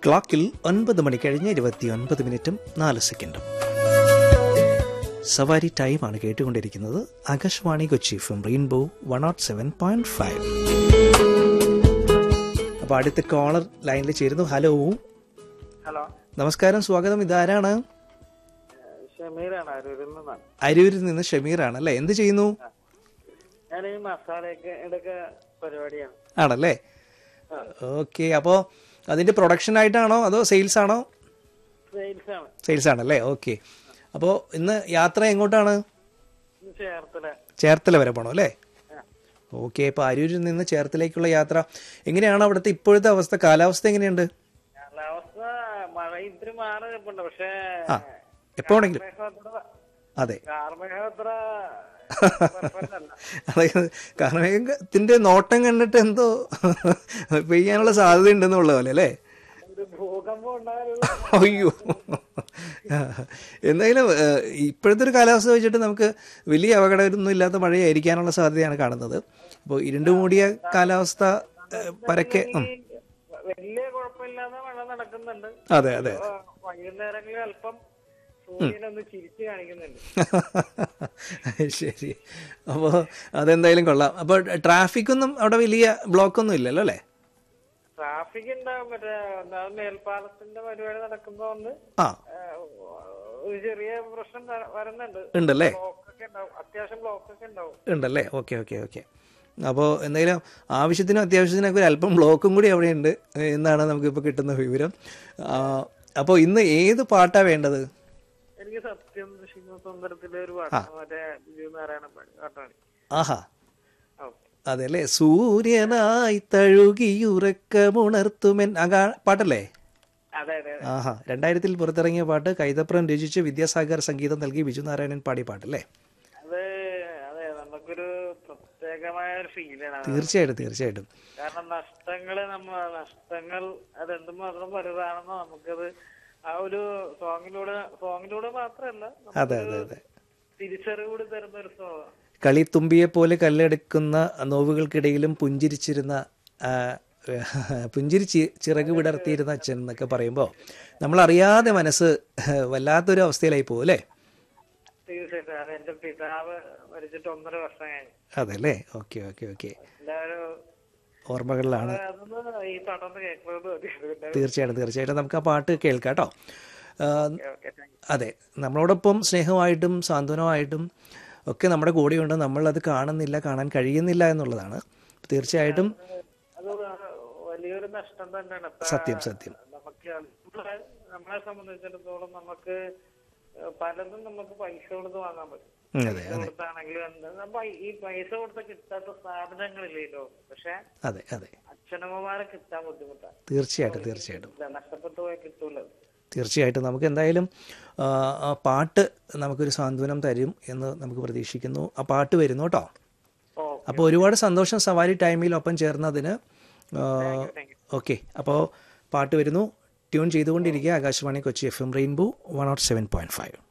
ക്ലോക്കിൽ ഒൻപത് മണി കഴിഞ്ഞ് ഇരുപത്തി ഒൻപത് മിനിറ്റും നാല് സെക്കൻഡും സവാരി ടൈമാണ് കേട്ടുകൊണ്ടിരിക്കുന്നത് Akashvani Kochi from rainbow one nought seven point five അപ്പോൾ അടുത്ത കോളർ ലൈനിൽ ചേരുന്നു ഹലോ ഹലോ നമസ്കാരം സ്വാഗതം ഇതാരാണ് ഷമീറാണ് അരൂരിൽ നിന്നാണ് അരൂരിൽ നിന്ന് ഷമീറാണ് അല്ലേ എന്ത് ചെയ്യുന്നു ഞാൻ ഈ മസാലയൊക്കെ ഇടയ്ക്ക് പരിപാടിയാണ് ആണല്ലേ ഓക്കെ അപ്പോൾ അതിന്റെ പ്രൊഡക്ഷൻ ആയിട്ടാണോ അതോ സെയിൽസ് ആണോ സെയിൽസ് ആണ് സെയിൽസ് ആണല്ലേ ഓക്കെ അപ്പോൾ ഇന്ന് യാത്ര എങ്ങോട്ടാണ് ഇത് ചേർത്തല ചേർത്തല വരെ പോകണം അല്ലേ ആ. ഓക്കെ ഇപ്പോൾ അരൂരിൽ നിന്ന് ചേർത്തലേക്കുള്ള യാത്ര എങ്ങനെയാണ് അവിടുത്തെ ഇപ്പോഴത്തെ അവസ്ഥ കാലാവസ്ഥ എങ്ങനെയുണ്ട് കാലാവസ്ഥ മഴ ഇത്തിരി മാറി നിൽപ്പുണ്ട് പക്ഷേ ആ എപ്പോൾ വേണമെങ്കിലും കാർമേഘം അത്ര അതെ കാർമേഘം അത്ര perfect അല്ല അതായത് കാർമേഘത്തിന്റെ നോട്ടം കണ്ടിട്ട് എന്തോ പെയ്യാനുള്ള സാധ്യത ഉണ്ടെന്നുള്ള പോലെ അല്ലേ ഒരു ഭൂകമ്പം ഉണ്ടാകാനുള്ള അയ്യോ എന്തായാലും ഏഹ്, ഇപ്പോഴത്തെ ഒരു കാലാവസ്ഥ വെച്ചിട്ട് നമുക്ക് വലിയ അപകടമൊന്നും ഇല്ലാത്ത മഴയായിരിക്കാനുള്ള സാധ്യതയാണ് കാണുന്നത് അപ്പോൾ ഇരുണ്ടു മൂടിയ കാലാവസ്ഥ ഏഹ്, പരക്കെ ഉം. വലിയ കുഴപ്പമില്ലാതെ മഴ നടക്കുന്നുണ്ട് അതെ അതെ ആ, വൈകുന്നേരങ്ങളിൽ അല്പം സൂര്യനൊന്ന് ചിരിച്ചു കാണിക്കുന്നുണ്ട് ശരി അപ്പോൾ അതെന്തായാലും കൊള്ളാം അപ്പോൾ ട്രാഫിക് ഒന്നും അവിടെ വലിയ ബ്ലോക്ക് ഒന്നും ഇല്ലല്ലോ അല്ലേ ട്രാഫിക് ഉണ്ടാവും മറ്റേ ഒന്നാമത് മേൽപ്പാലത്തിന്റെ പരിപാടി നടക്കുന്നതുകൊണ്ട് ആ ആ, ഒരു ചെറിയ പ്രശ്നം വര- വരുന്നുണ്ട് ഉണ്ടല്ലേ ബ്ലോക്ക് ഒക്കെ ഉണ്ടാവും അത്യാവശ്യം ബ്ലോക്ക് ഒക്കെ ഉണ്ടാവും ഉണ്ടല്ലേ ഓക്കെ ഓക്കെ ഓക്കെ അപ്പോൾ എന്തായാലും ആവശ്യത്തിനും അത്യാവശ്യത്തിനൊക്കെ ഒരു അല്പം ബ്ലോക്കും കൂടി അവിടെ ഉണ്ട് എന്നാണ് നമുക്കിപ്പോൾ കിട്ടുന്ന വിവരം അപ്പോൾ ഇന്ന് ഏത് പാട്ടാണ് വേണ്ടത് എനിക്ക് സത്യം സുന്ദരത്തിലെ ഒരു പാട്ട് മറ്റേ ബിജു നാരായണ പാട്ടാണ് ആഹാ ഓ അതെല്ലേ സൂര്യനായി തഴുകിയുറക്കമുണർത്തുമെൻ ആ ഗാ- പാട്ടല്ലേ അതെ അതെ അതെ ആഹാ രണ്ടായിരത്തിൽ പുറത്തിറങ്ങിയ പാട്ട് കൈതപ്രം രചിച്ച് വിദ്യാസാഗർ സംഗീതം നൽകി ബിജു നാരായണൻ പാടിയ പാട്ടല്ലേ അത് അതെ നമുക്കൊരു പ്രത്യേകമായ ഒരു ഫീലാണ് തീർച്ചയായിട്ടും തീർച്ചയായിട്ടും കാരണം നഷ്ടങ്ങള് നമ്മ നഷ്ടങ്ങൾ അത് എന്തുമാത്രം വലുതാണെന്ന് നമുക്കത് ആ ഒരു സോങ്ങിലൂടെ സോങ്ങിലൂടെ മാത്രമല്ല അതെ അതെ അതെ തിരിച്ചറിവ് കൂടി തരുന്ന ഒരു സോങ് കളിത്തുമ്പിയെ പോലെ കല്ലെടുക്കുന്ന നോവുകൾക്കിടയിലും പുഞ്ചിരിച്ചിരുന്ന ആ, പുഞ്ചിരി ചി- ചിറക് വിടർത്തിയിരുന്ന അച്ഛൻ എന്നൊക്കെ പറയുമ്പോൾ നമ്മളറിയാതെ മനസ്സ് വല്ലാത്തൊരു അവസ്ഥയിലായി പോകും അല്ലേ തീർച്ചയായിട്ടും അത് എന്റെ പിതാവ് മരിച്ചിട്ട് ഒന്നര വർഷം കഴിഞ്ഞു അതെല്ലേ ഓക്കെ ഓക്കെ ഓക്കെ എല്ലാവരും ഓർമ്മകളിലാണ് അതൊന്ന് ഈ പടം കേൾക്കുന്നത് മതി. പിന്നെ തീർച്ചയായിട്ടും തീർച്ചയായിട്ടും നമുക്ക് ആ പാട്ട് കേൾക്കാം കേട്ടോ ആ, ഓക്കെ താങ്ക് യു അതെ നമ്മളോടൊപ്പം സ്നേഹമായിട്ടും സാന്ത്വനമായിട്ടും ഒക്കെ നമ്മുടെ കൂടെയുണ്ട് നമ്മളത് കാണുന്നില്ല കാണാൻ കഴിയുന്നില്ല എന്നുള്ളതാണ് തീർച്ചയായിട്ടും അത് വലിയൊരു നഷ്ടം തന്നെയാണ് ഇപ്പൊ സത്യം സത്യം നമുക്ക് നമ്മളെ നമ്മളെ സംബന്ധിച്ചിടത്തോളം നമുക്ക് പലതും നമുക്ക് പൈസ കൊടുത്ത് വാങ്ങാൻ പറ്റും ഉം, അതെ പൈസ കൊടുത്താണെങ്കിലും എന്ത് നമ്മ ഈ പൈസ കൊടുത്ത് കിട്ടാത്ത സ്ഥാപനങ്ങളില്ലല്ലോ പക്ഷെ അതെ അതെ അച്ഛനമ്മമാരെ കിട്ടാൻ ബുദ്ധിമുട്ടാണ് തീർച്ചയായിട്ടും തീർച്ചയായിട്ടും ഇല്ല, നഷ്ടപ്പെട്ടു പോയാൽ കിട്ടൂല തീർച്ചയായിട്ടും നമുക്ക് എന്തായാലും ആ, ആ പാട്ട് നമുക്കൊരു സാന്ത്വനം തരും എന്ന് നമുക്ക് പ്രതീക്ഷിക്കുന്നു ആ പാട്ട് വരുന്നു കേട്ടോ ഓ അപ്പോൾ ഒരുപാട് സന്തോഷം സവാരി ടൈമിൽ ഒപ്പം ചേർന്നതിന് താങ്ക് യു ഓക്കെ അപ്പോൾ പാട്ട് വരുന്നു ട്യൂൺ ചെയ്തുകൊണ്ടിരിക്കുക Akashvani Kochi F M rainbow one nought seven point five